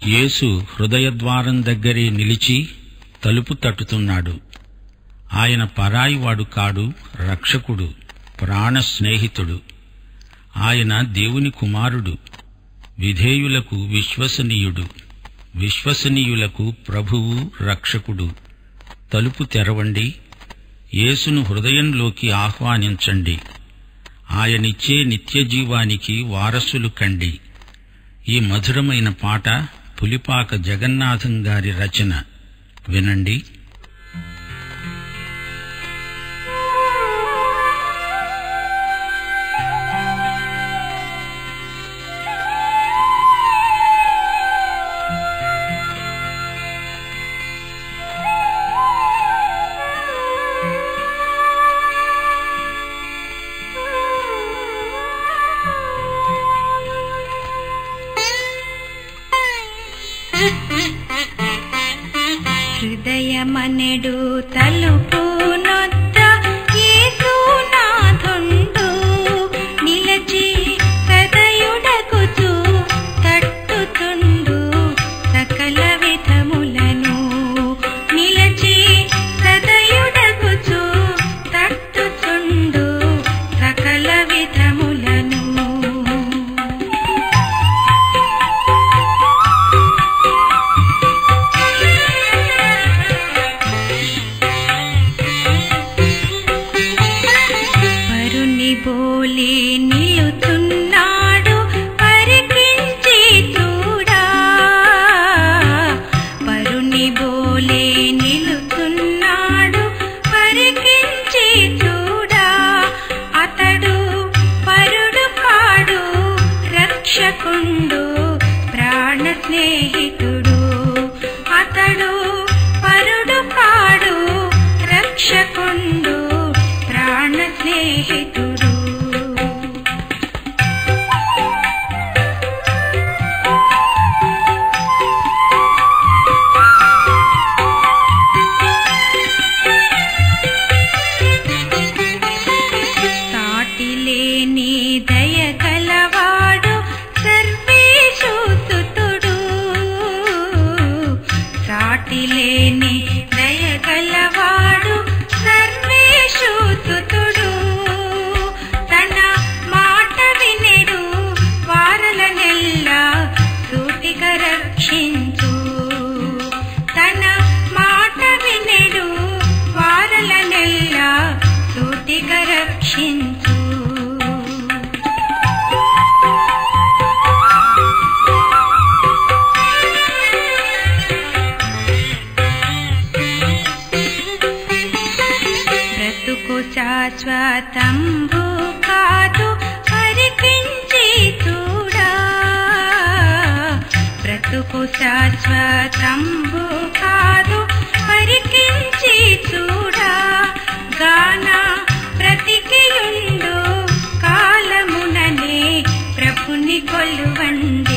యేసు హృదయద్వారం దగ్గరే నిలిచి తలుపు తట్టుతున్నాడు ఆయన పరాయివాడు కాడు రక్షకుడు ప్రాణ స్నేహితుడు ఆయన దేవుని కుమారుడు విధేయులకు విశ్వసనీయుడు విశ్వసనీయులకు ప్రభువు రక్షకుడు తలుపు తెరవండి యేసును హృదయంలోకి ఆహ్వానించండి ఆయనిచ్చే నిత్యజీవానికి వారసులు కండి ఈ మధురమైన పాట పులిపాక జగన్నాథం గారి రచన వినండి హృదయమనెడు తలుపు నొద్ద యేసునాథుండు నిలచి హృదయుడకుచు తట్టుతుండు సకల విధములను నిలచి హృదయుడకుచు తట్టుతుండు సకల విధములను పరుని బోలే నిలుచున్నాడు పరికించి చూడా పరుని బోలే నిలుచున్నాడు పరికించి చూడా అతడు పరుడు కాడు రక్షకుండు ప్రాణ స్నేహితుడు అతడు పరుడు కాడు రక్షకుండు ప్రాణ స్నేహితుడు సాటిలేని దయగలవాడు సర్వేశూతుడు సాటిలేని దయగలవాడు సర్వేశూతుడు తన మాట వినెడు వారలనెల్లా సూటిగా రక్షించు తన మాట వినెడు వారలనెల్లా సూటిగా రక్షించు బ్రతుకు శాశ్వతంబు కాదు పరికించి చూడా బ్రతుకు శాశ్వతంబు కాదు పరికించి చూడా గాన బ్రతికియుండు కాలముననే ప్రభుని కొలువండి